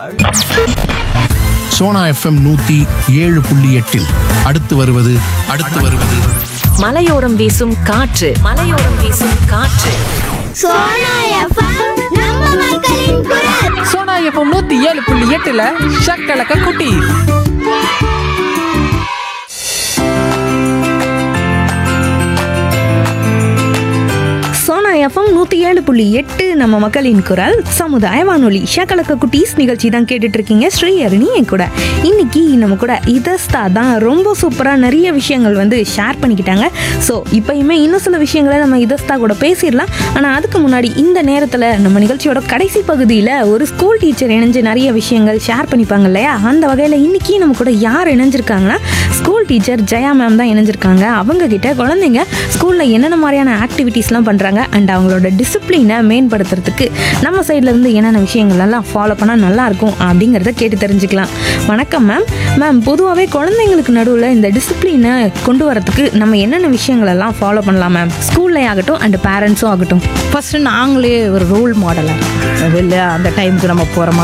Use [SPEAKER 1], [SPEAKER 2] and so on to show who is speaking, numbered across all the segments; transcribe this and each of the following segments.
[SPEAKER 1] Sona FM நூத்தி ஏழு புள்ளி எட்டில் அடுத்து வருவது அடுத்து வருவது
[SPEAKER 2] மலையோரம் வீசும் காற்று மலையோரம் வீசும் காற்று
[SPEAKER 3] சோனா எஃப்எம் நம்ம மக்களின் குரல்
[SPEAKER 4] சோனா எஃப்எம் நூத்தி ஏழு புள்ளி எட்டுல ஷக்கலக்க குட்டி
[SPEAKER 5] சோனா எஃப்எம் நூற்றி ஏழு புள்ளி எட்டு நம்ம மக்களின் குரல் சமுதாய வானொலி ஷக்கலக்க குட்டீஸ் நிகழ்ச்சி தான் கேட்டுட்டு இருக்கீங்க ஸ்ரீ அருணி என் கூட இன்னைக்கு நம்ம கூட இதஸ்தா தான் ரொம்ப சூப்பராக நிறைய விஷயங்கள் வந்து ஷேர் பண்ணிக்கிட்டாங்க ஸோ இப்பயுமே இன்னும் சில விஷயங்களை நம்ம இதஸ்தா கூட பேசிடலாம் ஆனால் அதுக்கு முன்னாடி இந்த நேரத்தில் நம்ம நிகழ்ச்சியோட கடைசி பகுதியில் ஒரு ஸ்கூல் டீச்சர் இணைஞ்சு நிறைய விஷயங்கள் ஷேர் பண்ணிப்பாங்க இல்லையா அந்த வகையில் இன்னைக்கு நம்ம கூட யார் இணைஞ்சிருக்காங்கன்னா ஸ்கூல் டீச்சர் ஜெயா மேம் தான் இணைஞ்சிருக்காங்க அவங்க கிட்ட குழந்தைங்க ஸ்கூலில் என்னென்ன மாதிரியான ஆக்டிவிட்டீஸ்லாம் பண்ணுறாங்க அண்ட் அவங்களோட டிசிப்ளினை மேம்படுத்துறதுக்கு நம்ம சைட்ல இருந்து என்னென்ன விஷயங்கள் எல்லாம் ஃபாலோ பண்ணால் நல்லா இருக்கும் அப்படிங்கிறத கேட்டு தெரிஞ்சுக்கலாம் வணக்கம் மேம் மேம் பொதுவாகவே குழந்தைங்களுக்கு நடுவில் இந்த டிசிப்ளினை கொண்டு வரதுக்கு நம்ம என்னென்ன விஷயங்கள் எல்லாம் ஃபாலோ பண்ணலாம் மேம் ஸ்கூல்லே ஆகட்டும் அண்ட் பேரண்ட்ஸும் ஆகட்டும்
[SPEAKER 6] ஃபஸ்ட்டு நாங்களே ஒரு ரோல் மாடலாக வெளில அந்த டைமுக்கு நம்ம போகிறோமா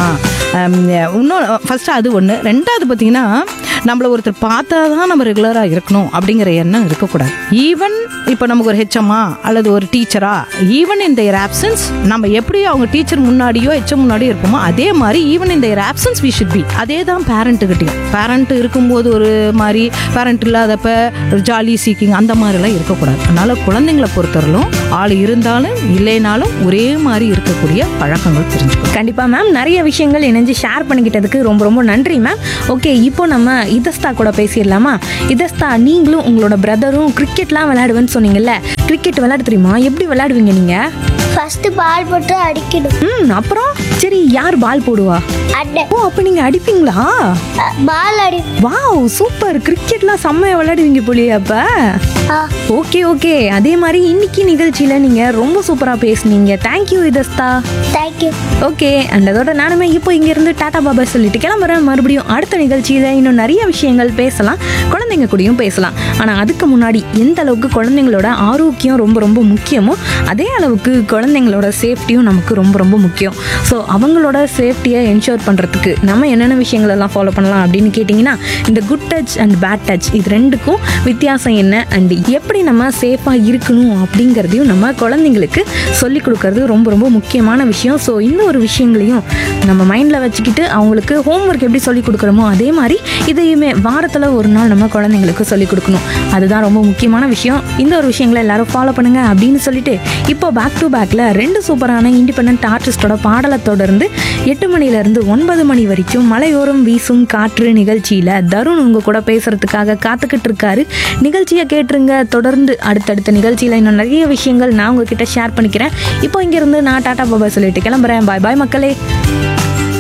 [SPEAKER 6] இன்னும் ஃபஸ்ட்டு அது ஒன்று ரெண்டாவது பார்த்தீங்கன்னா நம்மளை ஒருத்தர் பார்த்தா தான் நம்ம ரெகுலராக இருக்கணும் அப்படிங்கிற எண்ணம் இருக்கக்கூடாது ஈவன் இப்போ நமக்கு ஒரு ஹெச்எம்மா அல்லது ஒரு டீச்சரா ஈவன் இந்த இயர் ஆப்சன்ஸ் நம்ம எப்படி அவங்க டீச்சர் முன்னாடியோ ஹெச்எம் முன்னாடியோ இருப்போமோ அதே மாதிரி ஈவன் இந்த year options we should be அதே தான் பேரண்ட்டுக்கிட்டையும் பேரண்ட் இருக்கும்போது ஒரு மாதிரி பேரண்ட் இல்லாதப்ப ஜாலி சீக்கிங் அந்த மாதிரிலாம் இருக்கக்கூடாது அதனால குழந்தைங்களை பொறுத்தவரையிலும் ஆள் இருந்தாலும் இல்லைனாலும் ஒரே மாதிரி இருக்கக்கூடிய பழக்கங்கள் தெரிஞ்சுக்கணும்
[SPEAKER 5] கண்டிப்பாக மேம் நிறைய விஷயங்கள் இணைஞ்சு ஷேர் பண்ணிக்கிட்டதுக்கு ரொம்ப ரொம்ப நன்றி மேம் ஓகே இப்போ நம்ம இதஸ்தா கூட பேசிடலாமா இதஸ்தா நீங்களும் உங்களோட பிரதரும் கிரிக்கெட்லாம் விளையாடுவேன்னு சொன்னீங்கல்ல கிரிக்கெட் விளையாட தெரியுமா எப்படி விளையாடுவீங்க நீங்கள்
[SPEAKER 3] ஃபர்ஸ்ட் பால் போட்டு அடிக்கணும்
[SPEAKER 5] ம் அப்புறம் சரி யார் பால் போடுவா
[SPEAKER 3] அட்டை
[SPEAKER 5] ஓ அப்போ நீங்கள் அடிப்பீங்களா
[SPEAKER 3] பால் அடி
[SPEAKER 5] வாவ் சூப்பர் கிரிக்கெட்லாம் செம்மையா விளையாடுவீங்க போலியே அப்போ
[SPEAKER 3] ஆ,
[SPEAKER 5] ஓகே ஓகே அதே மாதிரி இன்னைக்கு நிகழ்ச்சியில் நீங்கள் ரொம்ப சூப்பராக பேசுனீங்க தேங்க்யூ இதஸ்தா
[SPEAKER 3] thank you
[SPEAKER 5] ஓகே அண்ட் அதோட நானுமே இப்போ இங்கேருந்து டாடா பாபா சொல்லிட்டு கிளம்புறேன் மறுபடியும் அடுத்த நிகழ்ச்சியில் இன்னும் நிறைய விஷயங்கள் பேசலாம் குழந்தைங்க கூடயும் பேசலாம் ஆனால் அதுக்கு முன்னாடி எந்த அளவுக்கு குழந்தைங்களோட ஆரோக்கியம் ரொம்ப ரொம்ப முக்கியமோ அதே அளவுக்கு குழந்தைங்களோட சேஃப்டியும் நமக்கு ரொம்ப ரொம்ப முக்கியம் ஸோ அவங்களோட சேஃப்டியை என்ஷூர் பண்ணுறதுக்கு நம்ம என்னென்ன விஷயங்கள் எல்லாம் ஃபாலோ பண்ணலாம் அப்படின்னு கேட்டிங்கன்னா இந்த good touch and bad touch இது ரெண்டுக்கும் வித்தியாசம் என்ன அண்ட் எப்படி நம்ம சேஃபாக இருக்கணும் அப்படிங்கிறதையும் நம்ம குழந்தைங்களுக்கு சொல்லிக் கொடுக்கறது ரொம்ப ரொம்ப முக்கியமான விஷயம் ஸோ இந்த ஒரு விஷயங்களையும் நம்ம மைண்டில் வச்சுக்கிட்டு அவங்களுக்கு ஹோம்ஒர்க் எப்படி சொல்லிக் கொடுக்குறோமோ அதே மாதிரி இதையுமே வாரத்தில் ஒரு நாள் நம்ம குழந்தைங்களுக்கு சொல்லிக் கொடுக்கணும் அதுதான் ரொம்ப முக்கியமான விஷயம் இந்த ஒரு விஷயங்களை எல்லாரும் ஃபாலோ பண்ணுங்க அப்படின்னு சொல்லிட்டு இப்போ பேக் டு பேக்கில் ரெண்டு சூப்பரான இண்டிபெண்ட் ஆர்டிஸ்டோட பாடலை தொடர்ந்து எட்டு மணிலேருந்து ஒன்பது மணி வரைக்கும் மலையோரம் வீசும் காற்று நிகழ்ச்சியில் தருண் உங்க கூட பேசுறதுக்காக காத்துக்கிட்டு இருக்காரு நிகழ்ச்சியை கேட்டுருங்க தொடர்ந்து அடுத்தடுத்த நிகழ்ச்சியில் இன்னும் நிறைய விஷயங்கள் நான் உங்ககிட்ட ஷேர் பண்ணிக்கிறேன் இப்போ இங்கேருந்து நான் டாடா பாபா சொல்லிட்டு கிளம்புறேன் பாய் பாய் மக்களே